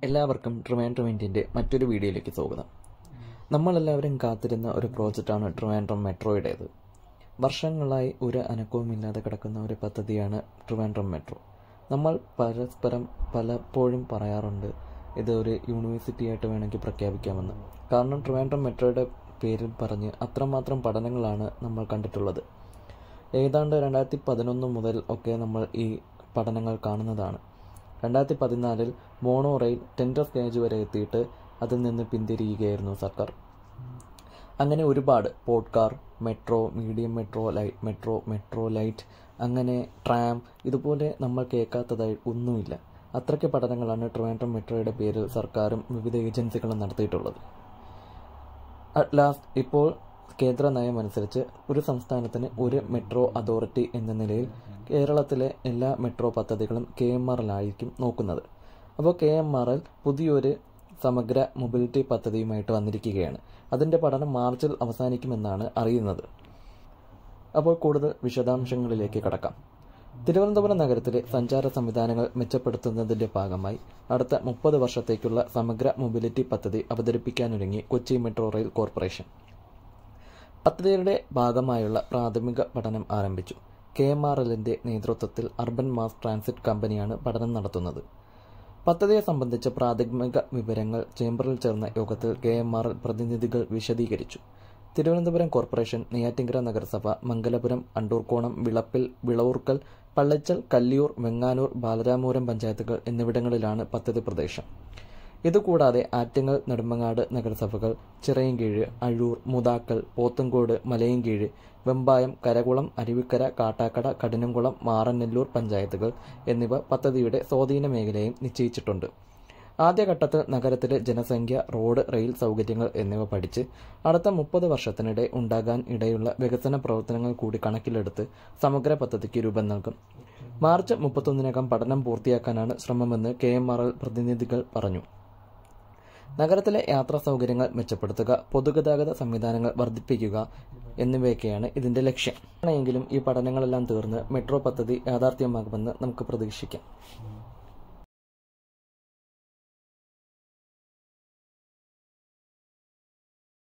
എല്ലാവർക്കും ട്രിവാൻഡ്രം ഇന്ത്യൻ്റെ മറ്റൊരു വീഡിയോയിലേക്ക് സ്വാഗതം നമ്മളെല്ലാവരും കാത്തിരുന്ന ഒരു പ്രോജക്റ്റാണ് ട്രിവാൻഡ്രം മെട്രോയുടേത് വർഷങ്ങളായി ഒരു അനക്കവുമില്ലാതെ കിടക്കുന്ന ഒരു പദ്ധതിയാണ് ട്രിവാൻഡ്രം മെട്രോ നമ്മൾ പരസ്പരം പലപ്പോഴും പറയാറുണ്ട് ഇത് ഒരു യൂണിവേഴ്സിറ്റി ആയിട്ട് വേണമെങ്കിൽ പ്രഖ്യാപിക്കാമെന്ന് കാരണം ട്രിവാൻഡ്രം മെട്രോയുടെ പേരിൽ പറഞ്ഞ് അത്രമാത്രം പഠനങ്ങളാണ് നമ്മൾ കണ്ടിട്ടുള്ളത് ഏതാണ്ട് രണ്ടായിരത്തി പതിനൊന്ന് മുതൽ ഒക്കെ നമ്മൾ ഈ പഠനങ്ങൾ കാണുന്നതാണ് രണ്ടായിരത്തി പതിനാലിൽ മോണോ റെയിൽ ടെൻഡർ സ്റ്റേജ് വരെ എത്തിയിട്ട് അതിൽ നിന്ന് പിന്തിരിയുകയായിരുന്നു സർക്കാർ അങ്ങനെ ഒരുപാട് podcar metro medium metro light metro metro light അങ്ങനെ ട്രാം ഇതുപോലെ നമ്മൾ കേൾക്കാത്തതായി ഒന്നുമില്ല അത്രയ്ക്ക് പഠനങ്ങളാണ് ട്രിവാൻഡ്രം മെട്രോയുടെ പേരിൽ സർക്കാരും വിവിധ ഏജൻസികളും നടത്തിയിട്ടുള്ളത് അറ്റ് ലാസ്റ്റ് ഇപ്പോൾ കേന്ദ്ര നയം അനുസരിച്ച് ഒരു സംസ്ഥാനത്തിന് ഒരു മെട്രോ അതോറിറ്റി എന്ന നിലയിൽ കേരളത്തിലെ എല്ലാ മെട്രോ പദ്ധതികളും കെ എം ആറിലായിരിക്കും നോക്കുന്നത് അപ്പോൾ കെ എം ആർ എൽ പുതിയൊരു സമഗ്ര മൊബിലിറ്റി പദ്ധതിയുമായിട്ട് വന്നിരിക്കുകയാണ് അതിൻ്റെ പഠനം മാർച്ചിൽ അവസാനിക്കുമെന്നാണ് അറിയുന്നത് അപ്പോൾ കൂടുതൽ വിശദാംശങ്ങളിലേക്ക് കടക്കാം തിരുവനന്തപുരം നഗരത്തിലെ സഞ്ചാര സംവിധാനങ്ങൾ മെച്ചപ്പെടുത്തുന്നതിന്റെ ഭാഗമായി അടുത്ത മുപ്പത് വർഷത്തേക്കുള്ള സമഗ്ര മൊബിലിറ്റി പദ്ധതി അവതരിപ്പിക്കാനൊരുങ്ങി കൊച്ചി മെട്രോ റെയിൽ കോർപ്പറേഷൻ പദ്ധതിയുടെ ഭാഗമായുള്ള പ്രാഥമിക പഠനം ആരംഭിച്ചു കെ എം ആർ എല്ലിന്റെ നേതൃത്വത്തിൽ അർബൻ മാസ് ട്രാൻസിറ്റ് കമ്പനിയാണ് പഠനം നടത്തുന്നത് പദ്ധതിയെ സംബന്ധിച്ച പ്രാഥമിക വിവരങ്ങൾ ചേംബറിൽ ചേർന്ന യോഗത്തിൽ കെ എം ആർ എൽ പ്രതിനിധികൾ വിശദീകരിച്ചു തിരുവനന്തപുരം കോർപ്പറേഷൻ നെയ്യാറ്റിങ്കര നഗരസഭ മംഗലപുരം അണ്ടൂർക്കോണം വിളപ്പിൽ വിളവൂർക്കൽ പള്ളച്ചൽ കല്ലിയൂർ വെങ്ങാനൂർ ബാലരാമപുരം പഞ്ചായത്തുകൾ എന്നിവിടങ്ങളിലാണ് പദ്ധതി പ്രദേശം ഇതുകൂടാതെ ആറ്റിങ്ങൽ നെടുമങ്ങാട് നഗരസഭകൾ ചിറയൻകീഴ് അഴൂർ മുതാക്കൽ പോത്തങ്കോട് മലയൻകീഴ് വെമ്പായം കരകുളം അരുവിക്കര കാട്ടാക്കട കഠിനംകുളം മാറനെല്ലൂർ പഞ്ചായത്തുകൾ എന്നിവ പദ്ധതിയുടെ സ്വാധീന മേഖലയും നിശ്ചയിച്ചിട്ടുണ്ട് ആദ്യഘട്ടത്തിൽ നഗരത്തിലെ ജനസംഖ്യ റോഡ് റെയിൽ സൗകര്യങ്ങൾ എന്നിവ പഠിച്ച് അടുത്ത മുപ്പത് വർഷത്തിനിടെ ഉണ്ടാകാൻ ഇടയുള്ള വികസന പ്രവർത്തനങ്ങൾ കൂടി കണക്കിലെടുത്ത് സമഗ്ര പദ്ധതിക്ക് രൂപം നൽകും മാർച്ച് മുപ്പത്തൊന്നിനകം പഠനം പൂർത്തിയാക്കാനാണ് ശ്രമമെന്ന് കെ എം ആർ എൽ പ്രതിനിധികൾ പറഞ്ഞു നഗരത്തിലെ യാത്രാ സൗകര്യങ്ങൾ മെച്ചപ്പെടുത്തുക പൊതുഗതാഗത സംവിധാനങ്ങൾ വർദ്ധിപ്പിക്കുക എന്നിവയൊക്കെയാണ് ഇതിന്റെ ലക്ഷ്യം എങ്കിലും ഈ പഠനങ്ങളെല്ലാം തീർന്ന് മെട്രോ പദ്ധതി യാഥാർത്ഥ്യമാകുമെന്ന് നമുക്ക് പ്രതീക്ഷിക്കാം